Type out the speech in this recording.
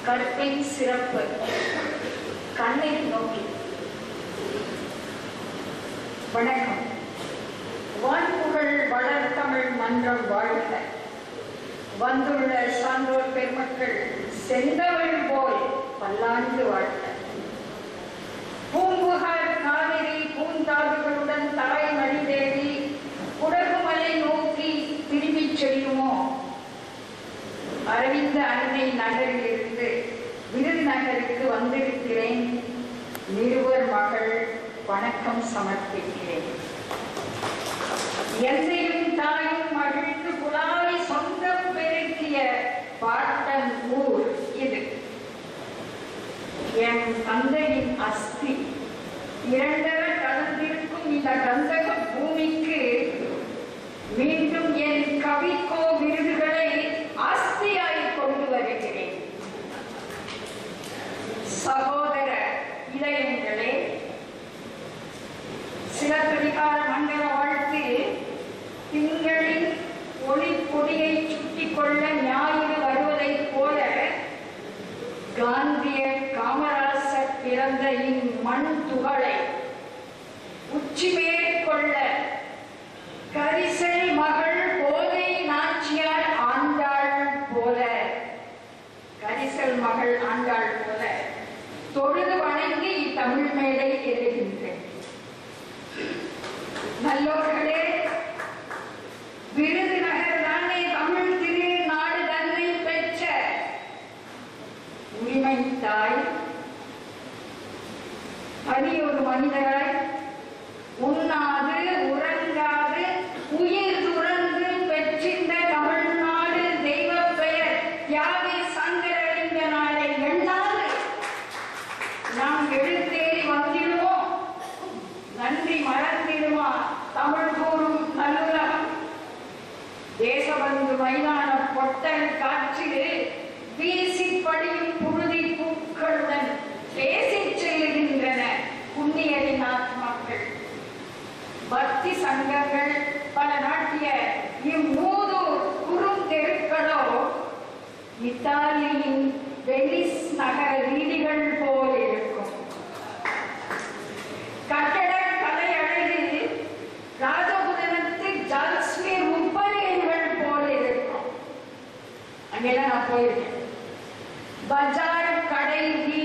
கற்பின் சிறப்பு கண்ணை நோக்கி வணக்கம் வான்புகழ் வளர்த்தமிழ் மன்றம் வாழ்க வந்துள்ள சான்றோர் பெருமக்கள் செந்தமிழ் போல் பல்லாண்டு வாழ்க பூம்புகார் காவிரி பூந்தாதுகளுடன் தாய் மணிதேவி குடகுமலை நோக்கி திரும்பிச் செல்லுமோ அரவிந்த அன்னை நகரிலிருந்து விருதுநகருக்கு வந்திருக்கிறேன் நிருவர் மகள் வணக்கம் சமர்ப்பிக்கிறேன் எந்தையும் தாயும் மகிழ்ந்து குழாய் சொந்தம் பெருக்கிய பாட்டன் ஊர் இது என் தந்தையின் அஸ்தி இரண்டர கலந்திருக்கும் இந்த கந்தக பூமிக்கு மீண்டும் என் கவிக்கோ விருதுகளை ஆஸ்தியாய் கொண்டு வருகிறேன் சகோதர இதயங்களே சிலப்பதிகார மண்டல வாழ்த்து திங்களின் ஒளி கொடியை சுட்டிக் கொள்ள ஞாயிறு வருவதைப் போல காந்திய காமராசர் பிறந்த இம்மண் துகளை உச்சி மேற்கொள்ள கரிசல் மகள் போதை நாச்சியார் ஆண்டாள் போல கரிசல் மகள் ஆண்டாள் போல தொழுது வணங்கி இத்தமிழ் மேடை எழுகின்றேன் நல்லோர்களே விருதுநகர் தானே தமிழ் திரு நாடு தன்னை பெற்ற உரிமை தாய் தனியொரு மனிதராய் உண்ணாது உறங்காது உயிர் துறந்து பெற்றிருந்த தமிழ்நாடு தெய்வ பெயர் தியாகி சங்கரலிங்க நாளை எண்ணாது நாம் எழுத்தேறி வந்திடுவோம் நன்றி மறந்திடுமா தமிழ் கூறும் நல்லுலகம் தேசபந்து மைதான பொட்டல் காற்றில் வீசி படியும் புழுதி பூக்களுடன் பேசிச் செல்லுகின்றன புண்ணியரின் ஆத்மாக்கள் பக்தி சங்கங்கள் பல நாட்டிய இம்மூதூர் குறுந்தெருக்களோ இத்தாலியின் வெனிஸ் நகர வீதிகள் போல் இருக்கும் கட்டட கலை அழகு ராஜபுதனத்து ஜால்ஸ்மீர் முப்பரியங்கள் போல் இருக்கும் அங்கெல்லாம் நான் போயிருக்கேன் பஜார் கடை வீதி